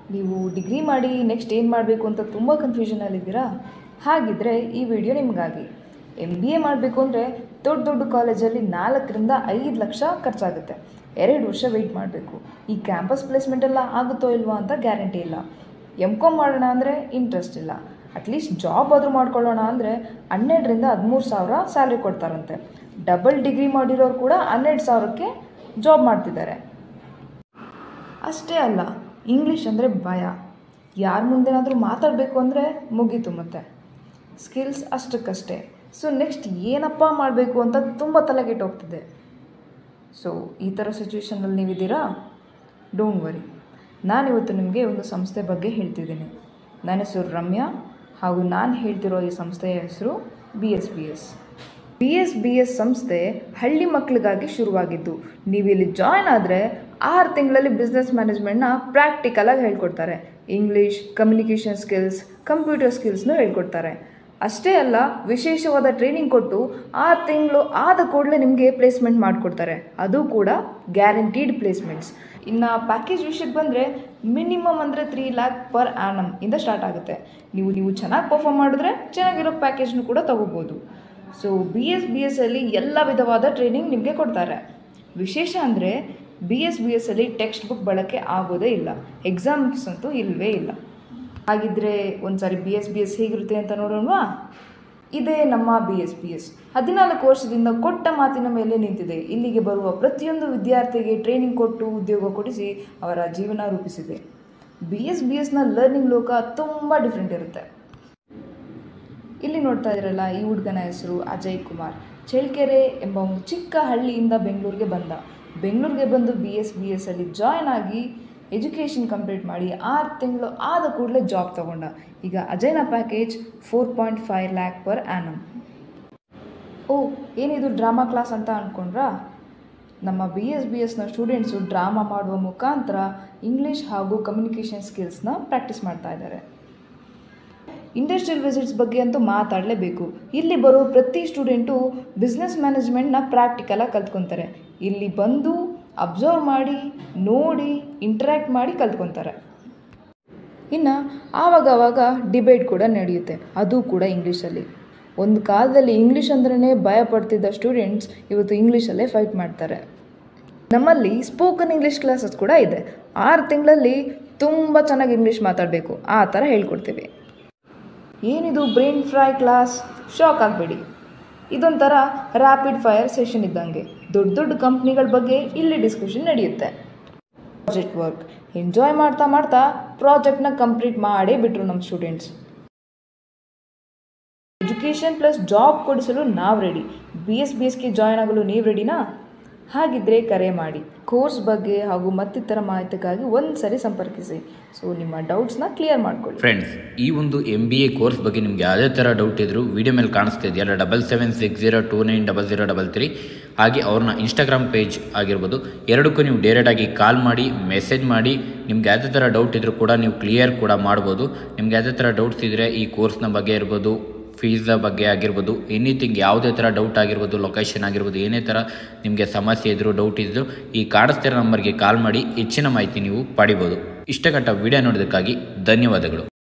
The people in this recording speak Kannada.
ನೀವು ಡಿಗ್ರಿ ಮಾಡಿ ನೆಕ್ಸ್ಟ್ ಏನು ಮಾಡಬೇಕು ಅಂತ ತುಂಬ ಕನ್ಫ್ಯೂಷನಲ್ಲಿದ್ದೀರಾ ಹಾಗಿದ್ರೆ ಈ ವಿಡಿಯೋ ನಿಮಗಾಗಿ ಎಮ್ ಬಿ ಎ ಮಾಡಬೇಕು ಅಂದರೆ ದೊಡ್ಡ ದೊಡ್ಡ ಕಾಲೇಜಲ್ಲಿ ನಾಲ್ಕರಿಂದ ಐದು ಲಕ್ಷ ಖರ್ಚಾಗುತ್ತೆ ಎರಡು ವರ್ಷ ವೆಯ್ಟ್ ಮಾಡಬೇಕು ಈ ಕ್ಯಾಂಪಸ್ ಪ್ಲೇಸ್ಮೆಂಟ್ ಎಲ್ಲ ಆಗುತ್ತೋ ಇಲ್ವೋ ಅಂತ ಗ್ಯಾರಂಟಿ ಇಲ್ಲ ಎಮ್ ಕಾಮ್ ಮಾಡೋಣ ಅಂದರೆ ಇಂಟ್ರೆಸ್ಟ್ ಇಲ್ಲ ಅಟ್ಲೀಸ್ಟ್ ಜಾಬ್ ಆದರೂ ಮಾಡ್ಕೊಳ್ಳೋಣ ಅಂದರೆ ಹನ್ನೆರಡರಿಂದ ಹದಿಮೂರು ಸಾವಿರ ಸ್ಯಾಲ್ರಿ ಕೊಡ್ತಾರಂತೆ ಡಬಲ್ ಡಿಗ್ರಿ ಮಾಡಿರೋರು ಕೂಡ ಹನ್ನೆರಡು ಸಾವಿರಕ್ಕೆ ಜಾಬ್ ಮಾಡ್ತಿದ್ದಾರೆ ಅಷ್ಟೇ ಅಲ್ಲ ಇಂಗ್ಲೀಷ್ ಅಂದರೆ ಭಯ ಯಾರ ಮುಂದೆನಾದರೂ ಮಾತಾಡಬೇಕು ಅಂದರೆ ಮುಗೀತು ಮತ್ತೆ ಸ್ಕಿಲ್ಸ್ ಅಷ್ಟಕ್ಕಷ್ಟೇ ಸೊ ನೆಕ್ಸ್ಟ್ ಏನಪ್ಪ ಮಾಡಬೇಕು ಅಂತ ತುಂಬ ತಲೆಗೆಟ್ಟೋಗ್ತಿದೆ ಸೊ ಈ ಥರ ಸಿಚುವೇಷನಲ್ಲಿ ನೀವಿದ್ದೀರಾ ಡೋಂಟ್ ವರಿ ನಾನಿವತ್ತು ನಿಮಗೆ ಒಂದು ಸಂಸ್ಥೆ ಬಗ್ಗೆ ಹೇಳ್ತಿದ್ದೀನಿ ನನ್ನ ಹೆಸರು ರಮ್ಯಾ ಹಾಗೂ ನಾನು ಹೇಳ್ತಿರೋ ಈ ಸಂಸ್ಥೆಯ ಹೆಸರು B S B S B S B S ಸಂಸ್ಥೆ ಹಳ್ಳಿ ಮಕ್ಕಳಿಗಾಗಿ ಶುರುವಾಗಿದ್ದು ನೀವು ಇಲ್ಲಿ ಜಾಯ್ನ್ ಆದರೆ ಆರು ತಿಂಗಳಲ್ಲಿ ಬಿಸ್ನೆಸ್ ಮ್ಯಾನೇಜ್ಮೆಂಟ್ನ ಪ್ರಾಕ್ಟಿಕಲಾಗಿ ಹೇಳ್ಕೊಡ್ತಾರೆ ಇಂಗ್ಲೀಷ್ ಕಮ್ಯುನಿಕೇಷನ್ ಸ್ಕಿಲ್ಸ್ ಕಂಪ್ಯೂಟರ್ ಸ್ಕಿಲ್ಸ್ನೂ ಹೇಳ್ಕೊಡ್ತಾರೆ ಅಷ್ಟೇ ಅಲ್ಲ ವಿಶೇಷವಾದ ಟ್ರೈನಿಂಗ್ ಕೊಟ್ಟು ಆರು ತಿಂಗಳು ಆದ ಕೂಡಲೇ ನಿಮಗೆ ಪ್ಲೇಸ್ಮೆಂಟ್ ಮಾಡಿಕೊಡ್ತಾರೆ ಅದು ಕೂಡ ಗ್ಯಾರಂಟೀಡ್ ಪ್ಲೇಸ್ಮೆಂಟ್ಸ್ ಇನ್ನು ಪ್ಯಾಕೇಜ್ ವಿಷಯಕ್ಕೆ ಬಂದರೆ ಮಿನಿಮಮ್ ಅಂದರೆ ತ್ರೀ ಲ್ಯಾಕ್ ಪರ್ ಆ್ಯನಮ್ ಇಂದ ಸ್ಟಾರ್ಟ್ ಆಗುತ್ತೆ ನೀವು ನೀವು ಚೆನ್ನಾಗಿ ಪರ್ಫಾರ್ಮ್ ಮಾಡಿದ್ರೆ ಚೆನ್ನಾಗಿರೋ ಪ್ಯಾಕೇಜ್ನು ಕೂಡ ತಗೋಬೋದು so B S B S ಅಲ್ಲಿ ಎಲ್ಲ ವಿಧವಾದ ಟ್ರೈನಿಂಗ್ ನಿಮಗೆ ಕೊಡ್ತಾರೆ ವಿಶೇಷ ಅಂದರೆ ಬಿ ಎಸ್ ಬಿ ಎಸ್ ಅಲ್ಲಿ ಟೆಕ್ಸ್ಟ್ ಬುಕ್ ಬಳಕೆ ಆಗೋದೇ ಇಲ್ಲ ಎಕ್ಸಾಮ್ಸ್ ಅಂತೂ ಇಲ್ಲವೇ ಇಲ್ಲ ಹಾಗಿದ್ರೆ ಒಂದ್ಸಾರಿ ಬಿ ಎಸ್ ಬಿ ಎಸ್ ಹೇಗಿರುತ್ತೆ ಅಂತ ನೋಡೋಣವಾ ಇದೇ ನಮ್ಮ ಬಿ ಎಸ್ ಬಿ ಎಸ್ ಹದಿನಾಲ್ಕು ವರ್ಷದಿಂದ ಕೊಟ್ಟ ಮಾತಿನ ಮೇಲೆ ನಿಂತಿದೆ ಇಲ್ಲಿಗೆ ಬರುವ ಪ್ರತಿಯೊಂದು ವಿದ್ಯಾರ್ಥಿಗೆ ಟ್ರೈನಿಂಗ್ ಕೊಟ್ಟು ಉದ್ಯೋಗ ಕೊಡಿಸಿ ಅವರ ಜೀವನ ರೂಪಿಸಿದೆ ಬಿ ಎಸ್ ಬಿ ಎಸ್ನ ಲರ್ನಿಂಗ್ ಲೋಕ ತುಂಬ ಡಿಫ್ರೆಂಟ್ ಇರುತ್ತೆ ಇಲ್ಲಿ ನೋಡ್ತಾ ಇರಲ್ಲ ಈ ಹುಡುಗನ ಹೆಸರು ಅಜಯ್ ಕುಮಾರ್ ಚಳ್ಳಕೆರೆ ಎಂಬ ಒಂದು ಚಿಕ್ಕ ಹಳ್ಳಿಯಿಂದ ಬೆಂಗಳೂರಿಗೆ ಬಂದ ಬೆಂಗಳೂರಿಗೆ ಬಂದು ಬಿ ಎಸ್ ಬಿ ಎಸ್ ಅಲ್ಲಿ ಜಾಯ್ನ್ ಆಗಿ ಎಜುಕೇಷನ್ ಕಂಪ್ಲೀಟ್ ಮಾಡಿ ಆರು ತಿಂಗಳು ಆದ ಕೂಡಲೇ ಜಾಬ್ ತಗೊಂಡ ಈಗ ಅಜಯ್ನ package four point five lakh per annum ಓ ಏನಿದು ಡ್ರಾಮಾ ಕ್ಲಾಸ್ ಅಂತ ಅಂದ್ಕೊಂಡ್ರಾ ನಮ್ಮ ಬಿ ಎಸ್ ಬಿ ಎಸ್ನ ಸ್ಟೂಡೆಂಟ್ಸು ಡ್ರಾಮಾ ಮಾಡುವ ಮುಖಾಂತರ ಇಂಗ್ಲೀಷ್ ಹಾಗೂ ಕಮ್ಯುನಿಕೇಷನ್ ಸ್ಕಿಲ್ಸ್ನ ಪ್ರಾಕ್ಟೀಸ್ ಮಾಡ್ತಾ ಇದ್ದಾರೆ ಇಂಡಸ್ಟ್ರಿಯಲ್ ವಿಸಿಟ್ಸ್ ಬಗ್ಗೆ ಅಂತೂ ಮಾತಾಡಲೇಬೇಕು ಇಲ್ಲಿ ಬರೋ ಪ್ರತಿ ಸ್ಟೂಡೆಂಟು ಬಿಸ್ನೆಸ್ ಮ್ಯಾನೇಜ್ಮೆಂಟ್ನ ಪ್ರಾಕ್ಟಿಕಲಾಗಿ ಕಲ್ತ್ಕೊತಾರೆ ಇಲ್ಲಿ ಬಂದು ಅಬ್ಸರ್ವ್ ಮಾಡಿ ನೋಡಿ ಇಂಟ್ರ್ಯಾಕ್ಟ್ ಮಾಡಿ ಕಲ್ತ್ಕೊತಾರೆ ಇನ್ನು ಆವಾಗವಾಗ ಡಿಬೇಟ್ ಕೂಡ ನಡೆಯುತ್ತೆ ಅದು ಕೂಡ ಇಂಗ್ಲೀಷಲ್ಲಿ ಒಂದು ಕಾಲದಲ್ಲಿ ಇಂಗ್ಲೀಷ್ ಅಂದ್ರೇ ಭಯ ಪಡ್ತಿದ್ದ ಸ್ಟೂಡೆಂಟ್ಸ್ ಇವತ್ತು ಇಂಗ್ಲೀಷಲ್ಲೇ ಫೈಟ್ ಮಾಡ್ತಾರೆ ನಮ್ಮಲ್ಲಿ ಸ್ಪೋಕನ್ ಇಂಗ್ಲೀಷ್ ಕ್ಲಾಸಸ್ ಕೂಡ ಇದೆ ಆರು ತಿಂಗಳಲ್ಲಿ ತುಂಬ ಚೆನ್ನಾಗಿ ಇಂಗ್ಲೀಷ್ ಮಾತಾಡಬೇಕು ಆ ಥರ ಹೇಳ್ಕೊಡ್ತೀವಿ ಏನಿದು ಬ್ರೈನ್ ಫ್ರೈ ಕ್ಲಾಸ್ ಶಾಕ್ ಆಗಬೇಡಿ ಇದೊಂಥರ ರ್ಯಾಪಿಡ್ ಫೈರ್ ಸೆಷನ್ ಇದ್ದಂಗೆ ದೊಡ್ಡ ದೊಡ್ಡ ಕಂಪ್ನಿಗಳ ಬಗ್ಗೆ ಇಲ್ಲಿ ಡಿಸ್ಕಷನ್ ನಡೆಯುತ್ತೆ ಪ್ರಾಜೆಕ್ಟ್ ವರ್ಕ್ ಎಂಜಾಯ್ ಮಾಡ್ತಾ ಮಾಡ್ತಾ ಪ್ರಾಜೆಕ್ಟ್ನ ಕಂಪ್ಲೀಟ್ ಮಾಡೇ ಬಿಟ್ರು ನಮ್ಮ ಸ್ಟೂಡೆಂಟ್ಸ್ ಎಜುಕೇಷನ್ ಪ್ಲಸ್ ಜಾಬ್ ಕೊಡಿಸಲು ನಾವು ರೆಡಿ ಬಿ ಎಸ್ ಬಿ ಎಸ್ಗೆ ಜಾಯ್ನ್ ಆಗಲು ನೀವು ರೆಡಿನಾ ಹಾಗಿದ್ರೆ ಕರೆ ಮಾಡಿ ಕೋರ್ಸ್ ಬಗ್ಗೆ ಹಾಗೂ ಮತ್ತಿತರ ಮಾಹಿತಿಗಾಗಿ ಒಂದು ಸರಿ ಸಂಪರ್ಕಿಸಿ ಸೊ ನಿಮ್ಮ ಡೌಟ್ಸ್ನ ಕ್ಲಿಯರ್ ಮಾಡ್ಕೊಳ್ಳಿ ಫ್ರೆಂಡ್ಸ್ ಈ ಒಂದು ಎಮ್ ಬಿ ಎ ಕೋರ್ಸ್ ಬಗ್ಗೆ ನಿಮ್ಗೆ ಯಾವುದೇ ಥರ ಡೌಟ್ ಇದ್ದರೂ ವಿಡಿಯೋ ಮೇಲೆ ಕಾಣಿಸ್ತಾ ಇದೆಯಲ್ಲ double seven six zero two nine double zero double three ಹಾಗೆ ಅವ್ರನ್ನ ಇನ್ಸ್ಟಾಗ್ರಾಮ್ ಪೇಜ್ ಆಗಿರ್ಬೋದು ಎರಡಕ್ಕೂ ನೀವು ಡೈರೆಕ್ಟಾಗಿ ಕಾಲ್ ಮಾಡಿ ಮೆಸೇಜ್ ಮಾಡಿ ನಿಮ್ಗೆ ಯಾವುದೇ ಥರ ಡೌಟ್ ಇದ್ದರೂ ಕೂಡ ನೀವು ಕ್ಲಿಯರ್ ಕೂಡ ಮಾಡ್ಬೋದು ನಿಮ್ಗೆ ಯಾವುದೇ ಥರ ಡೌಟ್ಸ್ ಇದ್ದರೆ ಈ ಕೋರ್ಸ್ನ ಬಗ್ಗೆ ಇರ್ಬೋದು ಫೀಸ ಬಗ್ಗೆ ಆಗಿರ್ಬೋದು ಎನಿಥಿಂಗ್ ಯಾವುದೇ ಥರ ಡೌಟ್ ಆಗಿರ್ಬೋದು ಲೊಕೇಶನ್ ಆಗಿರ್ಬೋದು ಏನೇ ಥರ ನಿಮಗೆ ಸಮಸ್ಯೆ ಇದ್ದರೂ ಡೌಟ್ ಇದ್ದರೂ ಈ ಕಾಣಿಸ್ತಿರೋ ನಂಬರ್ಗೆ ಕಾಲ್ ಮಾಡಿ ಹೆಚ್ಚಿನ ಮಾಹಿತಿ ನೀವು ಪಡಿಬೋದು ಇಷ್ಟಗಂಟ ವಿಡಿಯೋ ನೋಡೋದಕ್ಕಾಗಿ ಧನ್ಯವಾದಗಳು